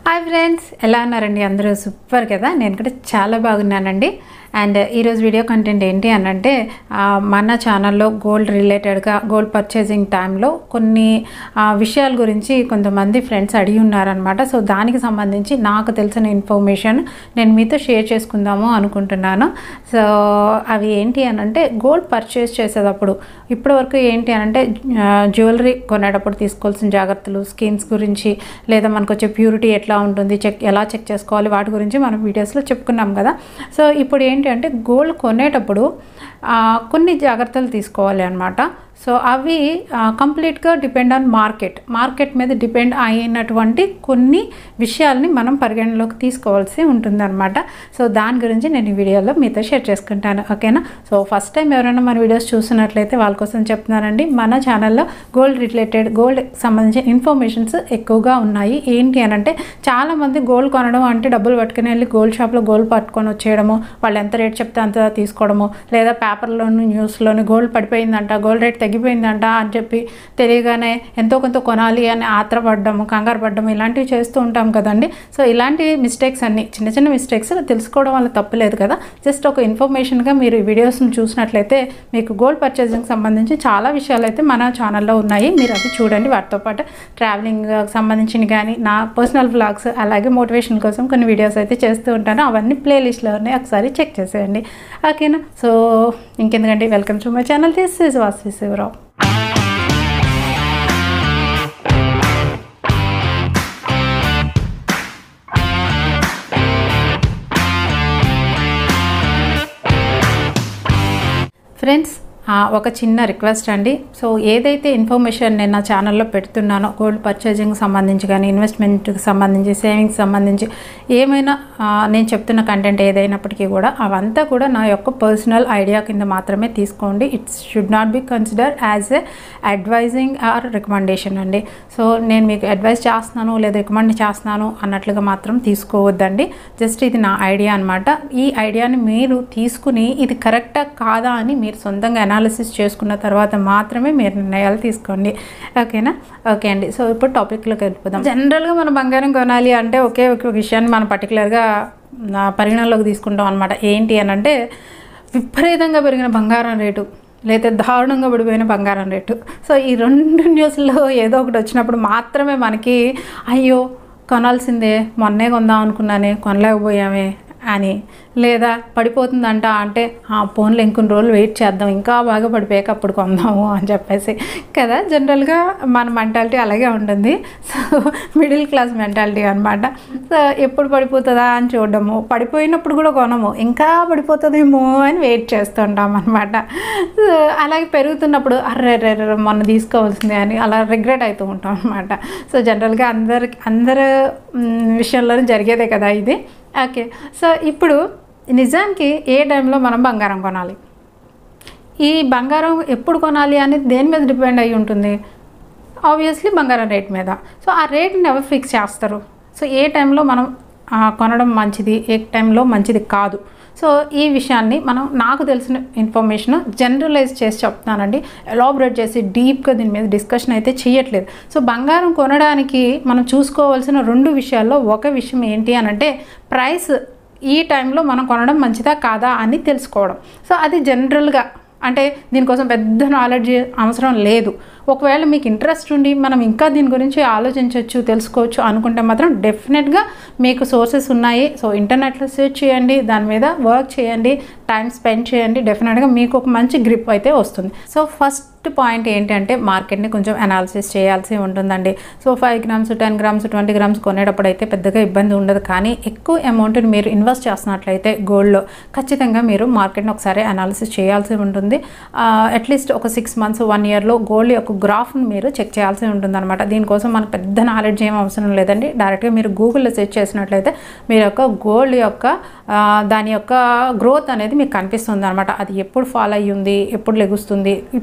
hi friends ఎలా ఉన్నారండి అందరూ సూపర్ కదా నేను కూడా చాలా బాగున్నానండి అండ్ ఈరోజు వీడియో కంటెంట్ ఏంటి అని అంటే ఆ, మన ఛానల్లో గోల్డ్ రిలేటెడ్గా గోల్డ్ పర్చేసింగ్ టైంలో కొన్ని ఆ, విషయాల గురించి కొంతమంది ఫ్రెండ్స్ అడిగి ఉన్నారనమాట సో దానికి సంబంధించి నాకు తెలిసిన ఇన్ఫర్మేషన్ నేను మీతో షేర్ చేసుకుందాము అనుకుంటున్నాను సో అవి ఏంటి అని అంటే గోల్డ్ పర్చేస్ చేసేటప్పుడు ఇప్పటివరకు ఏంటి అని అంటే జ్యువెలరీ కొనేటప్పుడు తీసుకోవాల్సిన జాగ్రత్తలు స్కిన్స్ గురించి లేదా మనకు వచ్చే ప్యూరిటీ ఎట్లా ఉంటుంది చెక్ ఎలా చెక్ చేసుకోవాలి వాటి గురించి మనం వీడియోస్లో చెప్పుకున్నాం కదా సో ఇప్పుడు ఏంటి అంటే గోల్డ్ కొనేటప్పుడు ఆ, కొన్ని జాగ్రత్తలు తీసుకోవాలి అనమాట సో అవి కంప్లీట్గా డిపెండ్ ఆన్ మార్కెట్ మార్కెట్ మీద డిపెండ్ అయినటువంటి కొన్ని విషయాల్ని మనం పరిగణలోకి తీసుకోవాల్సి ఉంటుందన్నమాట సో దాని గురించి నేను ఈ వీడియోలో మీతో షేర్ చేసుకుంటాను ఓకేనా సో ఫస్ట్ టైం ఎవరైనా మన వీడియోస్ చూస్తున్నట్లయితే వాళ్ళ కోసం చెప్తున్నానండి మన ఛానల్లో గోల్డ్ రిలేటెడ్ గోల్డ్ సంబంధించిన ఇన్ఫర్మేషన్స్ ఎక్కువగా ఉన్నాయి ఏంటి అని అంటే చాలామంది గోల్డ్ కొనడం అంటే డబ్బులు పట్టుకుని వెళ్ళి గోల్డ్ షాప్లో గోల్డ్ పట్టుకొని వచ్చేయడము వాళ్ళు ఎంత రేట్ చెప్తే అంత తీసుకోవడము లేదా పేపర్లోను న్యూస్లోని గోల్డ్ పడిపోయిందంట గోల్డ్ రేట్ తగ్గిపోయిందంట అని చెప్పి తెలియగానే ఎంతో కొంత కొనాలి అని ఆత్రపడ్డము కంగారు పడ్డము ఇలాంటివి చేస్తూ ఉంటాం కదండి సో ఇలాంటి మిస్టేక్స్ అన్ని చిన్న చిన్న మిస్టేక్స్ తెలుసుకోవడం వల్ల తప్పులేదు కదా జస్ట్ ఒక ఇన్ఫర్మేషన్గా మీరు ఈ వీడియోస్ని చూసినట్లయితే మీకు గోల్డ్ పర్చేసింగ్ సంబంధించి చాలా విషయాలు అయితే మన ఛానల్లో ఉన్నాయి మీరు అది చూడండి వాటితో పాటు ట్రావెలింగ్ సంబంధించిన కానీ నా పర్సనల్ వ్లాగ్స్ అలాగే మోటివేషన్ కోసం కొన్ని వీడియోస్ అయితే చేస్తూ ఉంటాను అవన్నీ ప్లేలిస్ట్లో ఉన్నాయి ఒకసారి చెక్ చేసేయండి ఓకేనా సో ఇంకెందుకంటే welcome to my channel this is Vasi Shivarao friends ఆ, ఒక చిన్న రిక్వెస్ట్ అండి సో ఏదైతే ఇన్ఫర్మేషన్ నేను నా ఛానల్లో పెడుతున్నానో గోల్డ్ పర్చేజింగ్ సంబంధించి కానీ ఇన్వెస్ట్మెంట్కి సంబంధించి సేవింగ్స్ సంబంధించి ఏమైనా ఆ, నేను చెప్తున్న కంటెంట్ ఏదైనప్పటికీ కూడా అవంతా కూడా నా యొక్క పర్సనల్ ఐడియా కింద మాత్రమే తీసుకోండి it's should not be consider as a advising or recommendation అండి సో నేను మీకు అడ్వైస్ చేస్తున్నాను లేదా రికమెండ్ చేస్తున్నాను అన్నట్లుగా మాత్రం తీసుకోవద్దండి జస్ట్ ఇది నా ఐడియా అనమాట ఈ ఐడియాని మీరు తీసుకుని ఇది కరెక్టా కాదా అని మీరు సొంతంగా అనాలిసిస్ చేసుకున్న తర్వాత మాత్రమే మీరు నిర్ణయాలు తీసుకోండి ఓకేనా ఓకే అండి సో ఇప్పుడు టాపిక్లోకి వెళ్ళిపోదాం జనరల్గా మనం బంగారం కొనాలి అంటే ఒకే ఒక విషయాన్ని మనం పర్టికులర్గా పరిగణనలోకి తీసుకుంటాం అనమాట ఏంటి అని అంటే విపరీతంగా పెరిగిన బంగారం రేటు లేదా దారుణంగా పడిపోయిన బంగారం రేటు సో ఈ రెండు న్యూస్లో ఏదో ఒకటి వచ్చినప్పుడు మాత్రమే మనకి అయ్యో కొనాల్సిందే మొన్నే కొందాం అనుకున్నానే కొనలేకపోయామే అని లేదా పడిపోతుందంట అంటే ఆ ఫోన్లో ఇంకొన్ని రోజులు వెయిట్ చేద్దాం ఇంకా బాగా పడిపోయాక అప్పుడు కొందాము అని చెప్పేసి కదా జనరల్గా మన మెంటాలిటీ అలాగే ఉంటుంది సో మిడిల్ క్లాస్ మెంటాలిటీ అనమాట సో ఎప్పుడు పడిపోతుందా అని చూడడము పడిపోయినప్పుడు కూడా కొనము ఇంకా పడిపోతుందేమో అని వెయిట్ చేస్తుంటాం అనమాట సో అలాగే పెరుగుతున్నప్పుడు అర్రే రే రే, మొన్న తీసుకోవాల్సిందే అని అలా రిగ్రెట్ అవుతూ ఉంటాం అనమాట సో జనరల్గా అందరికి అందరి మ్, విషయంలోనూ జరిగేదే కదా ఇది ఓకే సో ఇప్పుడు నిజానికి ఏ టైంలో మనం బంగారం కొనాలి ఈ బంగారం ఎప్పుడు కొనాలి అనేది దేని మీద డిపెండ్ అయి ఉంటుంది ఆబ్వియస్లీ బంగారం రేట్ మీద సో ఆ రేట్ని ఎవరు ఫిక్స్ చేస్తారు సో ఏ టైంలో మనం ఆ, కొనడం మంచిది ఏ టైంలో మంచిది కాదు సో ఈ విషయాన్ని మనం నాకు తెలిసిన ఇన్ఫర్మేషన్ జనరలైజ్ చేసి చెప్తానండి ఎలాబరేట్ చేసి డీప్గా దీని మీద డిస్కషన్ అయితే చేయట్లేదు సో బంగారం కొనడానికి మనం చూసుకోవాల్సిన రెండు విషయాల్లో ఒక విషయం ఏంటి అని అంటే ప్రైస్ ఈ టైంలో మనం కొనడం మంచిదా కాదా అని తెలుసుకోవడం సో అది జనరల్గా అంటే దీనికోసం పెద్ద నాలెడ్జ్ అవసరం లేదు ఒకవేళ మీకు ఇంట్రెస్ట్ ఉండి మనం ఇంకా దీని గురించి ఆలోచించవచ్చు తెలుసుకోవచ్చు అనుకుంటే మాత్రం డెఫినెట్గా మీకు సోర్సెస్ ఉన్నాయి సో ఇంటర్నెట్లో సెర్చ్ చేయండి దాని మీద వర్క్ చేయండి టైం స్పెండ్ చేయండి డెఫినెట్గా మీకు ఒక మంచి గ్రిప్ అయితే వస్తుంది సో ఫస్ట్ పాయింట్ ఏంటంటే మార్కెట్ని కొంచెం అనాలిసిస్ చేయాల్సి ఉంటుందండి so five grams ten grams twenty grams కొనేటప్పుడు అయితే పెద్దగా ఇబ్బంది ఉండదు కానీ ఎక్కువ అమౌంట్ని మీరు ఇన్వెస్ట్ చేస్తున్నట్లయితే గోల్డ్లో ఖచ్చితంగా మీరు మార్కెట్ని ఒకసారి అనాలిసిస్ చేయాల్సి ఉంటుంది అట్లీస్ట్ ఒక సిక్స్ మంత్స్ వన్ ఇయర్లో గోల్డ్ యొక్క గ్రాఫ్ని మీరు చెక్ చేయాల్సి ఉంటుంది అనమాట దీనికోసం మనకు పెద్ద నాలెడ్జ్ ఏం అవసరం లేదండి డైరెక్ట్గా మీరు గూగుల్లో సెర్చ్ చేసినట్లయితే మీరు యొక్క గోల్డ్ యొక్క ఆ, దాని యొక్క గ్రోత్ అనేది మీకు కనిపిస్తుంది అనమాట అది ఎప్పుడు ఫాలో అయ్యి ఉంది ఎప్పుడు లెగుస్తుంది ఇప్పుడు కరెంట్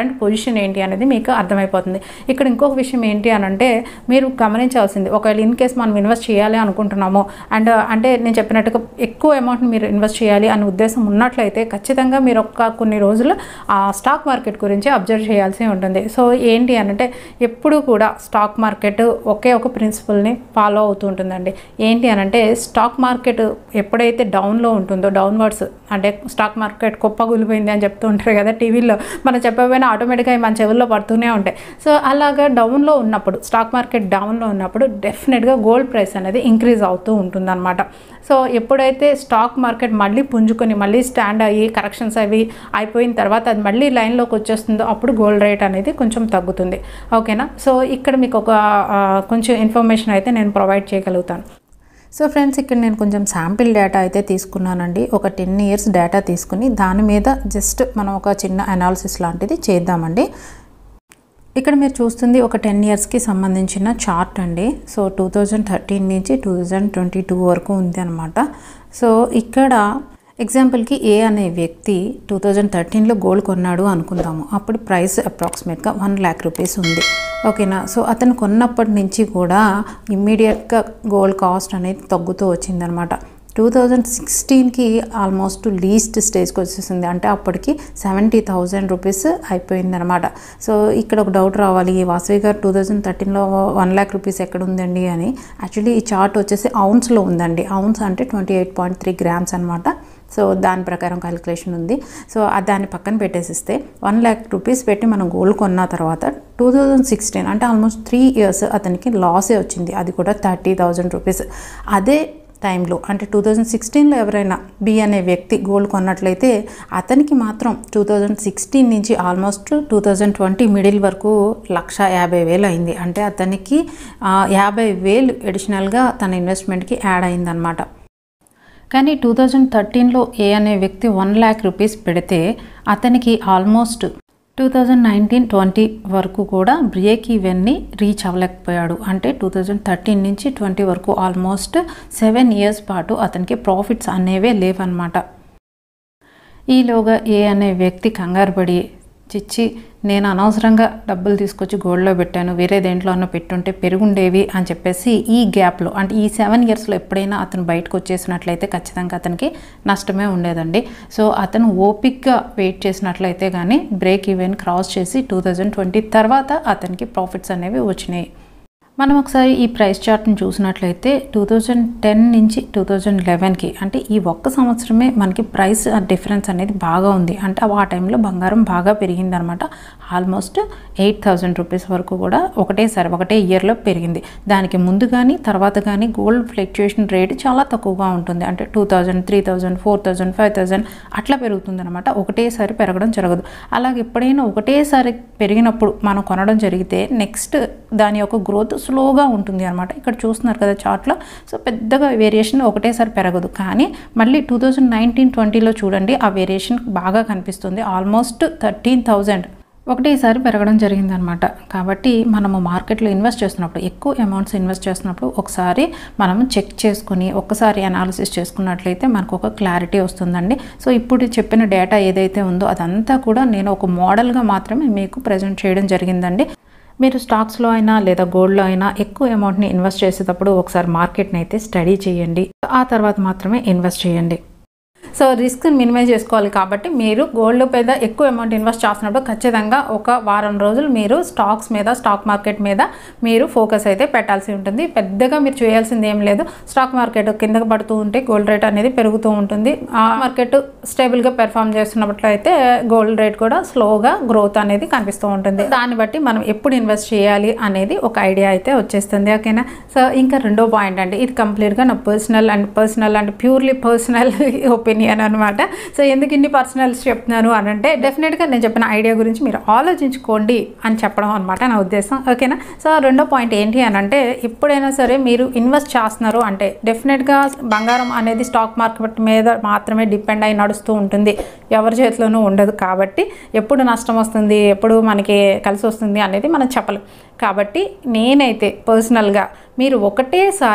కరెంట్ పొజిషన్ ఏంటి అనేది మీకు అర్థమైపోతుంది ఇక్కడ ఇంకొక విషయం ఏంటి అని అంటే మీరు గమనించాల్సింది ఒకవేళ ఇన్ కేస్ మనం ఇన్వెస్ట్ చేయాలి అనుకుంటున్నాము అండ్ అంటే నేను చెప్పినట్టుగా ఎక్కువ అమౌంట్ మీరు ఇన్వెస్ట్ చేయాలి అనే ఉద్దేశం ఉన్నట్లయితే ఖచ్చితంగా మీరు ఒక కొన్ని రోజులు ఆ స్టాక్ మార్కెట్ గురించి అబ్జర్వ్ చేయాల్సి ఉంటుంది సో ఏంటి అని అంటే ఎప్పుడు కూడా స్టాక్ మార్కెట్ ఒకే ఒక ప్రిన్సిపల్ని ఫాలో అవుతూ ఉంటుందండి ఏంటి అని అంటే స్టాక్ మార్కెట్ ఎప్పుడైతే డౌన్లో ఉంటుందో డౌన్వర్డ్స్ అంటే స్టాక్ మార్కెట్ కుప్పగూలిపోయింది అని చెప్తూ ఉంటారు కదా టీవీలో మనం చెప్పకపోయినా ఆటోమేటిక్గా మన చెవుల్లో పడుతూనే ఉంటాయి సో అలాగా డౌన్లో ఉన్నప్పుడు స్టాక్ మార్కెట్ డౌన్లో ఉన్నప్పుడు డెఫినెట్గా గోల్డ్ ప్రైస్ అనేది ఇంక్రీజ్ అవుతూ ఉంటుందన్నమాట సో ఎప్పుడైతే స్టాక్ మార్కెట్ మళ్ళీ పుంజుకొని మళ్ళీ స్టాండ్ అయ్యి కరెక్షన్స్ అవి అయిపోయిన తర్వాత అది మళ్ళీ లైన్లోకి వచ్చేస్తుందో అప్పుడు గోల్డ్ రేట్ అనేది కొంచెం తగ్గుతుంది ఓకేనా సో ఇక్కడ మీకు ఒక ఆ, కొంచెం ఇన్ఫర్మేషన్ అయితే నేను ప్రొవైడ్ చేయగలుగుతాను సో ఫ్రెండ్స్ ఇక్కడ నేను కొంచెం శాంపిల్ డేటా అయితే తీసుకున్నానండి ఒక టెన్ ఇయర్స్ డేటా తీసుకుని దాని మీద జస్ట్ మనం ఒక చిన్న అనాలిసిస్ లాంటిది చేద్దామండి ఇక్కడ మీరు చూస్తుంది ఒక టెన్ ఇయర్స్కి సంబంధించిన చార్ట్ అండి సో టూ థౌజండ్ థర్టీన్ నుంచి టూ థౌజండ్ ట్వంటీ టూ వరకు ఉంది అనమాట సో ఇక్కడ ఎగ్జాంపుల్కి ఏ అనే వ్యక్తి టూ థౌజండ్ థర్టీన్లో గోల్డ్ కొన్నాడు అనుకుందాము అప్పుడు ప్రైస్ అప్రాక్సిమేట్గా వన్ ల్యాక్ రూపీస్ ఉంది ఓకేనా సో అతను కొన్నప్పటి నుంచి కూడా ఇమ్మీడియట్గా గోల్డ్ కాస్ట్ అనేది తగ్గుతూ వచ్చిందనమాట టూ థౌజండ్ సిక్స్టీన్కి ఆల్మోస్ట్ లీస్ట్ స్టేజ్కి వచ్చేసింది అంటే అప్పటికి సెవెంటీ థౌజండ్ రూపీస్ అయిపోయిందనమాట సో ఇక్కడ ఒక డౌట్ రావాలి ఈ వాసవి గారు టూ థౌజండ్ థర్టీన్లో వన్ ల్యాక్ రూపీస్ ఎక్కడ ఉందండి అని యాక్చువల్లీ ఈ చార్ట్ వచ్చేసి అవున్స్లో ఉందండి అవున్స్ అంటే twenty eight point three grams అనమాట సో దాని ప్రకారం క్యాలిక్యులేషన్ ఉంది సో ఆ దాన్ని పక్కన పెట్టేసిస్తే వన్ ల్యాక్ రూపీస్ పెట్టి మనం గోల్డ్ కొన్న తర్వాత టూ థౌజండ్ సిక్స్టీన్ అంటే ఆల్మోస్ట్ త్రీ ఇయర్స్ అతనికి లాసే వచ్చింది అది కూడా థర్టీ థౌజండ్ రూపీస్ అదే టైంలో అంటే టూ థౌజండ్ సిక్స్టీన్లో ఎవరైనా బి అనే వ్యక్తి గోల్డ్ కొన్నట్లయితే అతనికి మాత్రం టూ థౌజండ్ సిక్స్టీన్ నుంచి almost two thousand twenty middle వరకు లక్ష యాభై వేలు అయింది అంటే అతనికి ఆ, యాభై వేలు అడిషనల్గా తన ఇన్వెస్ట్మెంట్కి యాడ్ అయిందనమాట కానీ టూ థౌజండ్ థర్టీన్లో ఏ అనే వ్యక్తి వన్ ల్యాక్ రూపీస్ పెడితే అతనికి almost two thousand nineteen twenty వరకు కూడా బ్రేక్ ఈవెన్ని రీచ్ అవ్వలేకపోయాడు అంటే టూ థౌజండ్ థర్టీన్ నుంచి ట్వంటీ వరకు ఆల్మోస్ట్ సెవెన్ ఇయర్స్ పాటు అతనికి ప్రాఫిట్స్ అనేవే లేవన్నమాట ఈలోగా ఏ అనే వ్యక్తి కంగారు పడి చిచ్చి నేను అనవసరంగా డబ్బులు తీసుకొచ్చి గోల్డ్లో పెట్టాను వేరే దేంట్లోనో పెట్టుంటే పెరుగుండేవి అని చెప్పేసి ఈ గ్యాప్లో అంటే ఈ సెవెన్ ఇయర్స్లో ఎప్పుడైనా అతను బయటకు వచ్చేసినట్లయితే ఖచ్చితంగా అతనికి నష్టమే ఉండేదండి సో అతను ఓపిక్గా వెయిట్ చేసినట్లయితే కానీ బ్రేక్ ఈవెన్ క్రాస్ చేసి టూ థౌజండ్ ట్వంటీ తర్వాత అతనికి ప్రాఫిట్స్ అనేవి వచ్చినాయి మనం ఒకసారి ఈ ప్రైస్ చార్ట్ని చూసినట్లయితే టూ థౌజండ్ టెన్ నుంచి టూ థౌజండ్ లెవెన్కి అంటే ఈ ఒక్క సంవత్సరమే మనకి ప్రైస్ డిఫరెన్స్ అనేది బాగా ఉంది అంటే ఆ టైంలో బంగారం బాగా పెరిగిందనమాట ఆల్మోస్ట్ ఎయిట్ థౌజండ్ రూపీస్ వరకు కూడా ఒకటేసారి ఒకటే ఇయర్లో పెరిగింది దానికి ముందు కానీ తర్వాత కానీ గోల్డ్ ఫ్లక్చుయేషన్ రేట్ చాలా తక్కువగా ఉంటుంది అంటే two thousand three thousand four thousand five thousand అట్లా పెరుగుతుంది అనమాట ఒకటేసారి పెరగడం జరగదు అలాగే ఎప్పుడైనా ఒకటేసారి పెరిగినప్పుడు మనం కొనడం జరిగితే నెక్స్ట్ దాని యొక్క గ్రోత్ స్లోగా ఉంటుంది అనమాట ఇక్కడ చూస్తున్నారు కదా చార్ట్లో సో పెద్దగా వేరియేషన్ ఒకటేసారి పెరగదు కానీ మళ్ళీ టూ థౌజండ్ నైన్టీన్ ట్వంటీలో చూడండి ఆ వేరియేషన్ బాగా కనిపిస్తుంది ఆల్మోస్ట్ థర్టీన్ థౌజండ్ ఒకటేసారి పెరగడం జరిగిందనమాట కాబట్టి మనము మార్కెట్లో ఇన్వెస్ట్ చేస్తున్నప్పుడు ఎక్కువ అమౌంట్స్ ఇన్వెస్ట్ చేస్తున్నప్పుడు ఒకసారి మనం చెక్ చేసుకుని ఒక్కసారి అనాలిసిస్ చేసుకున్నట్లయితే మనకు ఒక క్లారిటీ వస్తుందండి సో ఇప్పుడు చెప్పిన డేటా ఏదైతే ఉందో అదంతా కూడా నేను ఒక మోడల్గా మాత్రమే మీకు ప్రజెంట్ చేయడం జరిగిందండి మీరు స్టాక్స్లో అయినా లేదా గోల్డ్లో అయినా ఎక్కువ అమౌంట్ని ఇన్వెస్ట్ చేసేటప్పుడు ఒకసారి మార్కెట్ని అయితే స్టడీ చేయండి ఆ తర్వాత మాత్రమే ఇన్వెస్ట్ చేయండి సో రిస్క్ మినిమైజ్ చేసుకోవాలి కాబట్టి మీరు గోల్డ్ మీద ఎక్కువ అమౌంట్ ఇన్వెస్ట్ చేస్తున్నప్పుడు ఖచ్చితంగా ఒక వారం రోజులు మీరు స్టాక్స్ మీద స్టాక్ మార్కెట్ మీద మీరు ఫోకస్ అయితే పెట్టాల్సి ఉంటుంది పెద్దగా మీరు చేయాల్సింది ఏం లేదు స్టాక్ మార్కెట్ కిందకి పడుతూ ఉంటే గోల్డ్ రేట్ అనేది పెరుగుతూ ఉంటుంది ఆ మార్కెట్ స్టేబుల్గా పెర్ఫామ్ చేస్తున్నప్పుడు అయితే గోల్డ్ రేట్ కూడా స్లోగా గ్రోత్ అనేది కనిపిస్తూ ఉంటుంది దాన్ని బట్టి మనం ఎప్పుడు ఇన్వెస్ట్ చేయాలి అనేది ఒక ఐడియా అయితే వచ్చేస్తుంది ఓకేనా సో ఇంకా రెండో పాయింట్ అండి ఇది కంప్లీట్గా నా personal and personal and purely personal opinion అనమాట సో ఎందుకు ఇన్ని పర్సనల్స్ చెప్తున్నాను అని అంటే డెఫినెట్గా నేను చెప్పిన ఐడియా గురించి మీరు ఆలోచించుకోండి అని చెప్పడం అనమాట నా ఉద్దేశం ఓకేనా సో రెండో పాయింట్ ఏంటి అని అంటే ఎప్పుడైనా సరే మీరు ఇన్వెస్ట్ చేస్తున్నారు అంటే డెఫినెట్గా బంగారం అనేది స్టాక్ మార్కెట్ మీద మాత్రమే డిపెండ్ అయి నడుస్తూ ఉంటుంది ఎవరి చేతిలోనూ ఉండదు కాబట్టి ఎప్పుడు నష్టం వస్తుంది ఎప్పుడు మనకి కలిసి వస్తుంది అనేది మనం చెప్పలేం కాబట్టి నేనైతే పర్సనల్గా మీరు ఒకటేసారి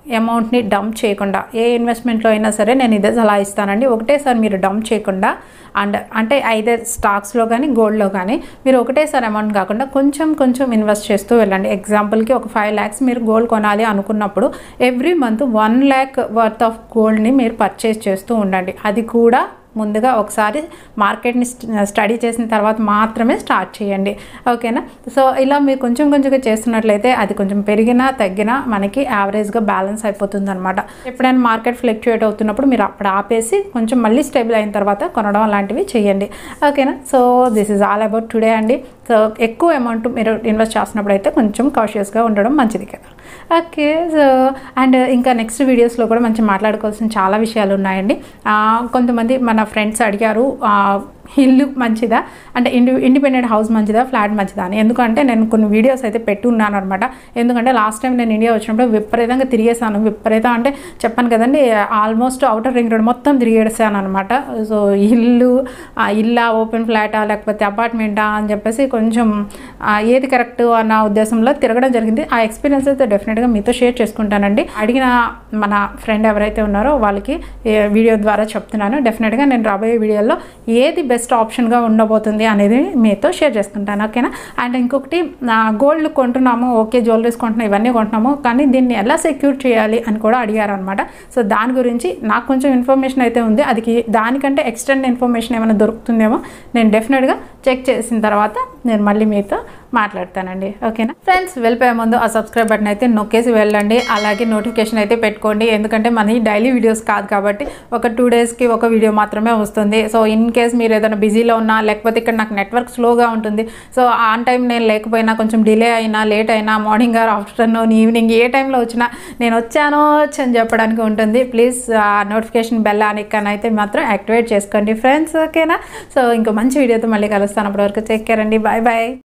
అమౌంట్ని డంప్ చేయకుండా ఏ ఇన్వెస్ట్మెంట్లో అయినా సరే నేను ఇదే సలహా ఇస్తానండి ఒకటేసారి మీరు డంప్ చేయకుండా అండ్ అంటే ఐదే స్టాక్స్లో కానీ గోల్డ్లో కానీ మీరు ఒకటేసారి అమౌంట్ కాకుండా కొంచెం కొంచెం ఇన్వెస్ట్ చేస్తూ వెళ్ళండి ఎగ్జాంపుల్కి ఒక ఫైవ్ ల్యాక్స్ మీరు గోల్డ్ కొనాలి అనుకున్నప్పుడు every month one lakh worth of గోల్డ్ని మీరు పర్చేస్ చేస్తూ ఉండండి అది కూడా ముందుగా ఒకసారి మార్కెట్ని స్టడీ చేసిన తర్వాత మాత్రమే స్టార్ట్ చేయండి ఓకేనా సో ఇలా మీరు కొంచెం కొంచెంగా చేస్తున్నట్లయితే అది కొంచెం పెరిగినా తగ్గినా మనకి యావరేజ్గా బ్యాలెన్స్ అయిపోతుంది అనమాట ఎప్పుడైనా మార్కెట్ ఫ్లక్చుయేట్ అవుతున్నప్పుడు మీరు అప్పుడు ఆపేసి కొంచెం మళ్ళీ స్టేబుల్ అయిన తర్వాత కొనడం అలాంటివి చేయండి ఓకేనా so this is all about today అండి సో ఎక్కువ అమౌంట్ మీరు ఇన్వెస్ట్ చేస్తున్నప్పుడు అయితే కొంచెం కాషియస్గా ఉండడం మంచిది కదా ఓకే సో అండ్ ఇంకా నెక్స్ట్ వీడియోస్లో కూడా మంచి మాట్లాడుకోవాల్సిన చాలా విషయాలు ఉన్నాయండి ఆ, కొంతమంది మన ఫ్రెండ్స్ అడిగారు ఆ, ఇల్లు మంచిదా అంటే ఇండి ఇండిపెండెంట్ హౌస్ మంచిదా ఫ్లాట్ మంచిదా అని ఎందుకంటే నేను కొన్ని వీడియోస్ అయితే పెట్టి ఉన్నాను అనమాట ఎందుకంటే లాస్ట్ టైం నేను ఇండియా వచ్చినప్పుడు విపరీతంగా తిరిగేసాను విపరీతం అంటే చెప్పాను కదండి ఆల్మోస్ట్ అవుటర్ రింగ్ రోడ్ మొత్తం తిరిగేసాను అనమాట సో ఇల్లు ఆ ఇల్లా ఓపెన్ ఫ్లాటా లేకపోతే అపార్ట్మెంటా అని చెప్పేసి కొంచెం ఆ, ఏది కరెక్ట్ అన్న ఉద్దేశంలో తిరగడం జరిగింది ఆ ఎక్స్పీరియన్స్ అయితే డెఫినెట్గా మీతో షేర్ చేసుకుంటానండి అడిగిన మన ఫ్రెండ్ ఎవరైతే ఉన్నారో వాళ్ళకి ఏ వీడియో ద్వారా చెప్తున్నాను డెఫినెట్గా నేను రాబోయే వీడియోలో ఏది బెస్ట్ ఆప్షన్గా ఉండబోతుంది అనేది మీతో షేర్ చేసుకుంటాను ఓకేనా అండ్ ఇంకొకటి గోల్డ్ కొంటున్నాము ఓకే జ్యువెలరీస్ కొంటున్నాం ఇవన్నీ కొంటున్నాము కానీ దీన్ని ఎలా సెక్యూర్ చేయాలి అని కూడా అడిగారు అనమాట సో దాని గురించి నాకు కొంచెం ఇన్ఫర్మేషన్ అయితే ఉంది అది దానికంటే ఎక్స్టెండ్ ఇన్ఫర్మేషన్ ఏమైనా దొరుకుతుందేమో నేను డెఫినెట్గా చెక్ చేసిన తర్వాత నేను మళ్ళీ మీతో మాట్లాడతానండి ఓకేనా ఫ్రెండ్స్ వెళ్ళిపోయే ముందు ఆ సబ్స్క్రైబ్ బటన్ అయితే నొక్కేసి వెళ్ళండి అలాగే నోటిఫికేషన్ అయితే పెట్టుకోండి ఎందుకంటే మన డైలీ వీడియోస్ కాదు కాబట్టి ఒక టూ డేస్కి ఒక వీడియో మాత్రమే వస్తుంది సో ఇన్ కేస్ మీరు ఏదైనా బిజీలో ఉన్నా లేకపోతే ఇక్కడ నాకు నెట్వర్క్ స్లోగా ఉంటుంది సో ఆన్ టైం నేను లేకపోయినా కొంచెం డిలే అయినా లేట్ అయినా మార్నింగ్ ఆర్ ఆఫ్టర్నూన్ ఈవినింగ్ ఏ టైంలో వచ్చినా నేను వచ్చానో వచ్చి అని చెప్పడానికి ఉంటుంది ప్లీజ్ నోటిఫికేషన్ బెల్ అయితే మాత్రం యాక్టివేట్ చేసుకోండి ఫ్రెండ్స్ ఓకేనా సో ఇంకో మంచి వీడియోతో మళ్ళీ కలుస్తాను అప్పటివరకు చెక్ కేర్ అండి బాయ్ బాయ్